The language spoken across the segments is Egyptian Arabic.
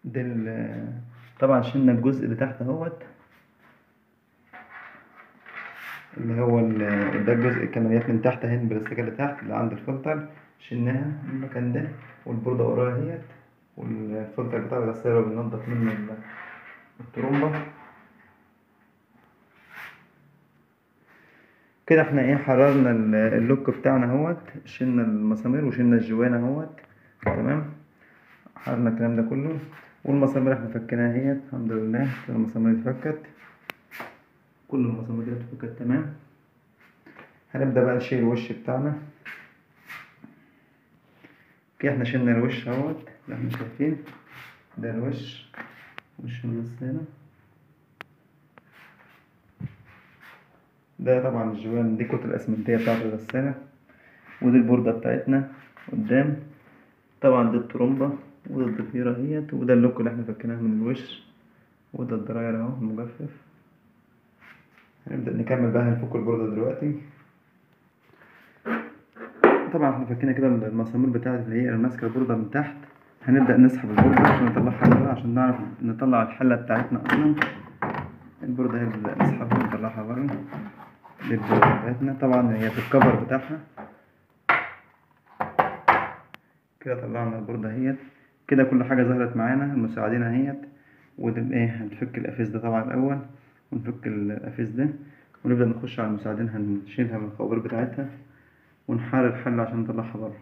ده ال- طبعا شلنا الجزء اللي تحت اهوت اللي هو ال- ده الجزء الكماليات من تحت اهي البلاستيكة اللي تحت اللي عند الفلتر شلناها من المكان ده والبوردة وراها اهيت والفلتر بتاع الغسالة اللي بننضف منه ال- الترومبة كده احنا ايه حررنا ال- اللوك بتاعنا اهوت شلنا المسامير وشلنا الجوانة اهوت تمام حررنا الكلام ده كله والمسامير احنا فكيناها اهيت الحمد لله كده المسامير اتفكت كل المسامير كده اتفكت تمام هنبدأ بقى نشيل الوش بتاعنا كده احنا شلنا الوش اهوت اللي احنا شايفين ده الوش وش الغسالة ده طبعا الجوان دي كتلة الأسمنتية بتاعت الغسالة ودي البوردة بتاعتنا قدام طبعا دي الترومبة وده الضفيرة اهيت وده اللوك اللي احنا فكيناه من الوش وده الدراير اهو المجفف هنبدأ نكمل بقى هنفك البوردة دلوقتي طبعا احنا فكينا كده المسامير بتاعت اللي هي اللي ماسكة البوردة من تحت هنبدأ نسحب البوردة عشان نطلعها بره عشان نعرف نطلع الحلة بتاعتنا أصلا البوردة هي اللي نبدأ نسحبها ونطلعها بره دي البوردة بتاعتنا طبعا هي في الكفر بتاعها كده طلعنا البوردة اهيت كده كل حاجة ظهرت معانا المساعدين اهيت وده ايه هنفك القفيز ده طبعا الأول ونفك القفيز ده ونبدأ نخش على المساعدين هنشيلها من الخوابير بتاعتها ونحار الحل عشان نطلعها بره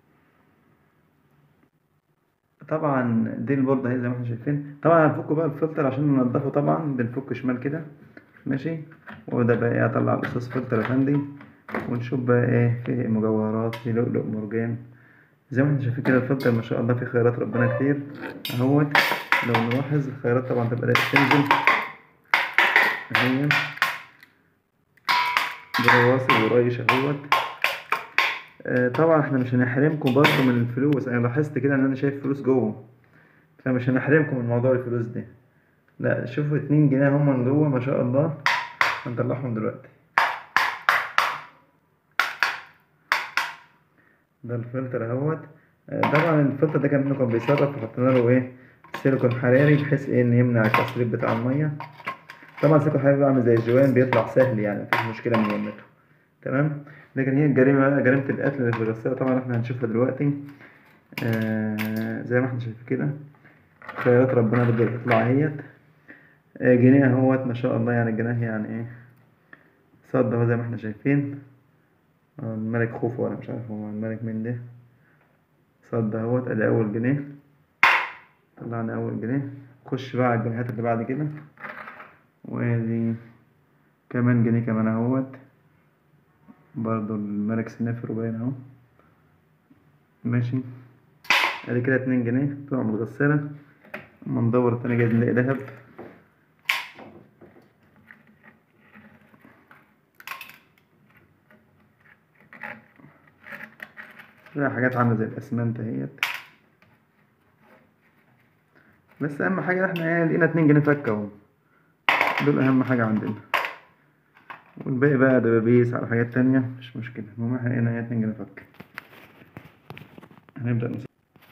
طبعا دي البوردة اهي زي ما احنا شايفين طبعا هنفكه بقى الفلتر عشان ننضفه طبعا بنفك شمال كده ماشي وده بقى ايه اطلع الاساس فلتر يا فندي ونشوف بقى ايه في مجوهرات في لؤلؤ مرجان زي ما احنا شايفين كده الفلتر ما شاء الله فيه خيارات ربنا كتير اهوت لو نلاحظ الخيارات طبعا تبقى بدأت تنزل اهي برواسب ورايش اهوت آه، طبعا احنا مش هنحرمكم برضه من الفلوس انا لاحظت كده ان انا شايف فلوس جوه فمش هنحرمكم من موضوع الفلوس ده لا شوفوا اتنين جنيه هما من جوه ما شاء الله هنطلعهم دلوقتي ده الفلتر اهوت آه، طبعا الفلتر ده كان منه كان بيصرف وحطينا له ايه سيليكون حراري بحيث ايه ان يمنع التسريب بتاع الميه طبعا السيليكون حراري عامل زي الجوان بيطلع سهل يعني مفيش مشكله من جمته تمام لكن هي الجريمه بقى جريمه القتل اللي في الغساله طبعا احنا هنشوفها دلوقتي آه زي ما احنا شايفين كده خيرات ربنا بدأت تطلع اهيت آه جنيه اهوت ما شاء الله يعني الجنيه يعني ايه صد اهو زي ما احنا شايفين آه، الملك خوفو ولا مش عارف هو الملك مين ده صد اهوت ادي اول جنيه طلعنا اول جنيه خش بقى على الجنيهات اللي بعد كده وادي كمان جنيه كمان اهوت برضو الملك سنافر باين اهو ماشي ادي كده اتنين جنيه طلعوا من الغسالة اما ندور تاني جايز نلاقي دهب فيها حاجات عاملة زي الأسمنت اهيت بس أهم حاجة احنا ايه لقينا اتنين جنيه فكة اهو دول أهم حاجة عندنا والباقي بقى دبابيس على حاجات تانية مش مشكلة المهم احنا لقينا ايه اتنين جنيه فكة هنبدأ نس...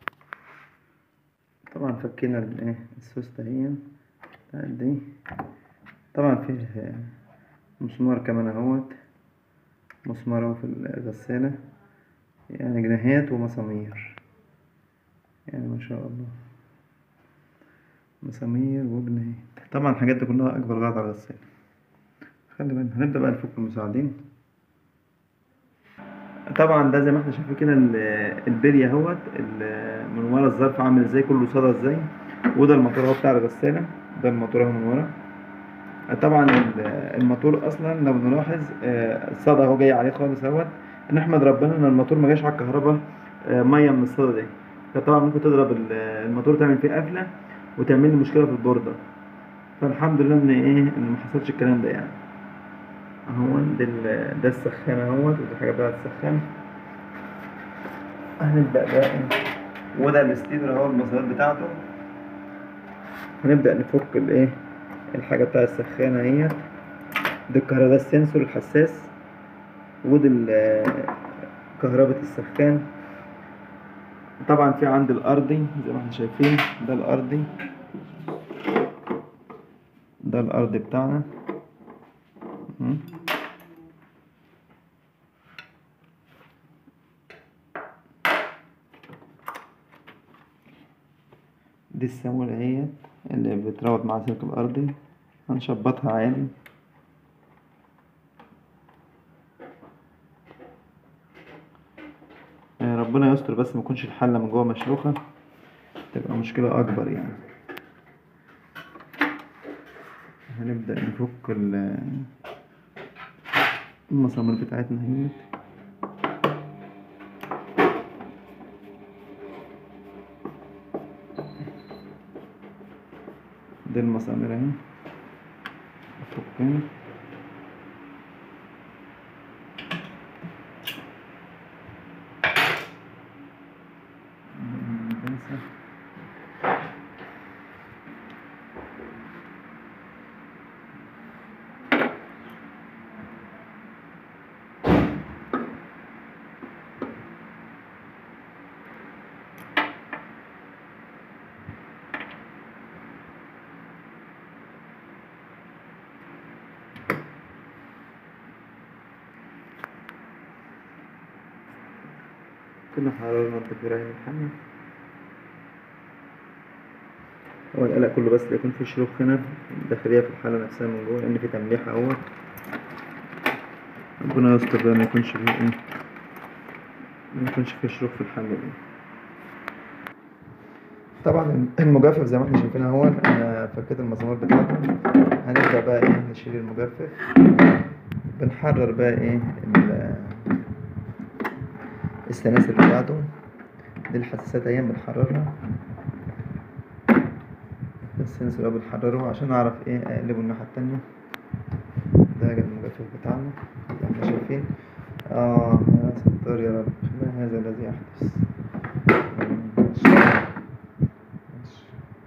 طبعا فكينا الايه السوستة اهي بتاعت دي طبعا فيه مسمار كمان اهوت مسمار اهو في الغسالة يعني جنيهات ومسامير يعني ما شاء الله مسامير وجنيهات طبعا الحاجات دي كلها أكبر غلط على الغسالة خلي بالنا هنبدأ بقى نفك المساعدين طبعا ده زي ما احنا شايفين كده ال- البلي اهوت ال- من ورا الظرف عامل ازاي كله صدى ازاي وده الموتور اهو بتاع الغسالة ده الموتور اهو من ورا طبعا ال- الموتور اصلا لو نلاحظ آه، الصدى اهو جاي عليه خالص اهوت نحمد ربنا ان الموتور ما جاش على الكهرباء آه، ميه من الصدى دي فطبعا ممكن تضرب ال- الموتور تعمل فيه قفله وتعمل لي مشكله في البورده فالحمد لله ان ايه ان ما حصلش الكلام ده يعني اهو ده ال- ده السخان اهوت ودي الحاجه بتاعت السخان هنبدا بقى إيه، وده الستيبر اهو المسارات بتاعته هنبدا نفك الايه الحاجه بتاع السخانه اهيت ده الكهرباء ده السنسور الحساس ودي ال- كهرباء السخان طبعا في عندي الارضي زي ما احنا شايفين ده الارضي ده الارض بتاعنا مم. دي السمولة اهي اللي بتروت مع سلك الأرضي هنشبطها عادي آه، ربنا يستر بس ما يكونش الحلة من جوه مشروخة تبقى مشكلة أكبر يعني هنبدأ نفك ال- المسامير بتاعتنا اهي دي المسامير اهي نفكها كنا حررنا التكبيرة من الحمل هو القلق كله بس يكون في شروخ هنا داخلية في الحالة نفسها من جوه لأن في تمليح أهوت ربنا يستر بقى ما يكونش فيه إيه ما يكونش فيه شروخ في الحلة دي طبعا المجفف زي ما احنا شايفين اهو انا فكيت المسامير بتاعته هنبدأ بقى ايه نشيل المجفف بنحرر بقى ايه ال- السلاسل بتاعته دي الحساسات ايام بنحررها ده السلاسل اللي بنحرره عشان اعرف ايه اقلبه الناحية التانية ده المجفف بتاعنا زي ما احنا شايفين اه يا ستار يا رب ما هذا الذي يحدث ماشي. ماشي.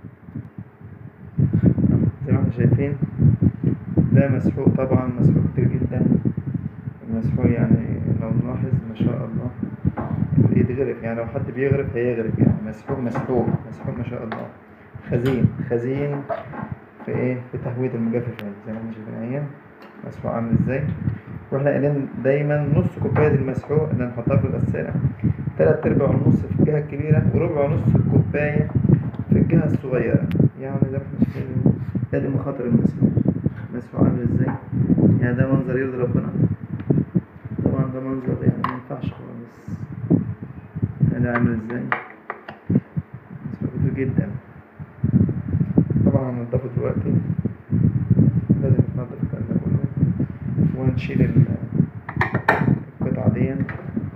زي ما احنا شايفين ده مسحوق طبعا مسحوق كتير جدا المسحوق يعني لو نلاحظ ما شاء الله الايد غرف يعني لو حد بيغرف هيغرف يعني مسحوق مسحوق مسحوق ما شاء الله خزين خزين في ايه في تهوية المجفف اهي زي ما احنا شايفين اهي مسحوق عامل ازاي واحنا قايلين دايما نص كوباية المسحوق اللي هنحطها في الغسالة تلات ارباع ونص في الجهة الكبيرة وربع ونص الكوباية في الجهة الصغيرة يعني زي ما احنا شايفين ده دي مخاطر المسحوق المسحوق عامل ازاي يعني ده منظر يرضي ربنا طبعا ده منظر يعني ما ينفعش خالص يعني عامل ازاي مسحوق كتير جدا طبعا هنضفه دلوقتي لازم ننضف الكلام ده كله ونشيل ال- القطعة دي اهيت.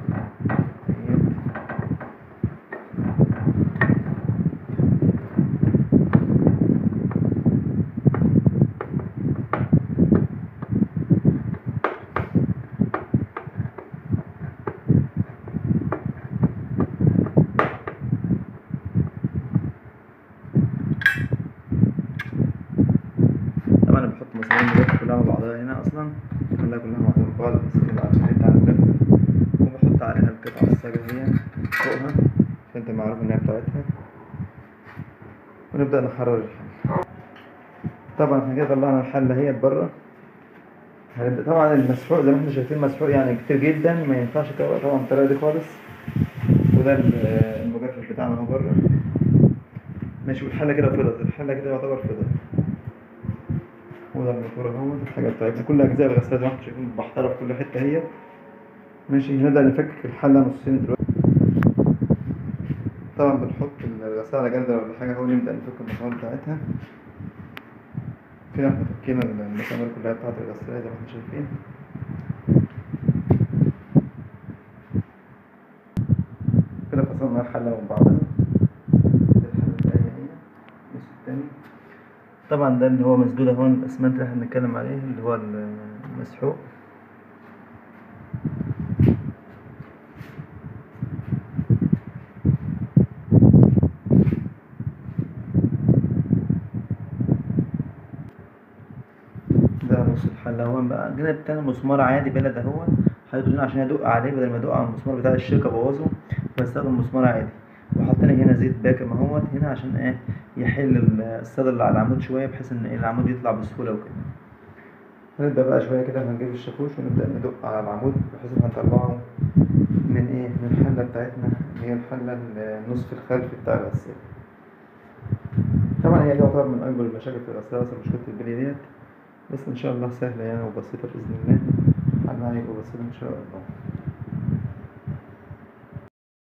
طبعا انا بحط مسامير المجفف كلها مع بعضها هنا اصلا خليها كلها مع بعض بس اللي بعد الحته على المجفف وبحط عليها القطعه الصاجه هي فوقها عشان تبقى معروف انها بتاعتها ونبدا نحرر الحل طبعا احنا كده طلعنا الحله هي بره هنبدا طبعا المسحوق زي ما احنا شايفين مسحوق يعني كتير جدا ما ينفعش كده طبعا بالطريقه دي خالص وده ال- المجفف بتاعنا اهو بره ماشي والحله كده فضت الحله كده يعتبر فضت وده الموتور اهو الحاجة بتاعتنا كل أجزاء الغسالة زي ما انتم شايفين بحترة في كل حتة هي ماشي نبدأ نفك الحلة نصين دلوقتي طبعا بنحط الغسالة على جردل ولا حاجة اهو نبدأ نفك المسامير بتاعتها كده احنا فكينا المسامير كلها بتاعت الغسالة زي ما احنا شايفين كده فصلنا الحلة من بعضها دي الحلة التانية هي النص التاني طبعا ده اللي هو مسدود اهو الاسمنت اللي احنا بنتكلم عليه اللي هو المسحوق ده نص الحل اهو بقى جينا التاني مسمار عادي بلد اهو حطيته هنا عشان ادق عليه بدل ما ادق على المسمار بتاع الشركه ابوظه بستخدم مسمار عادي وحطينا هنا زيت باكم اهوت هنا عشان ايه يحل ال- الصدى اللي على العمود شويه بحيث ان إيه العمود يطلع بسهوله وكده هنبدأ بقى شوية كده هنجيب الشاكوش ونبدأ ندق على العمود بحيث ان هنطلعه من ايه من الحلة بتاعتنا اللي هي الحلة النصف الخلفي بتاع الغسالة طبعا هي دي تعتبر من أكبر المشاكل في الغسالة أصلا مشكلة البلي ديت بس إن شاء الله سهلة يعني وبسيطة بإذن الله حلها هيبقى بسيط إن شاء الله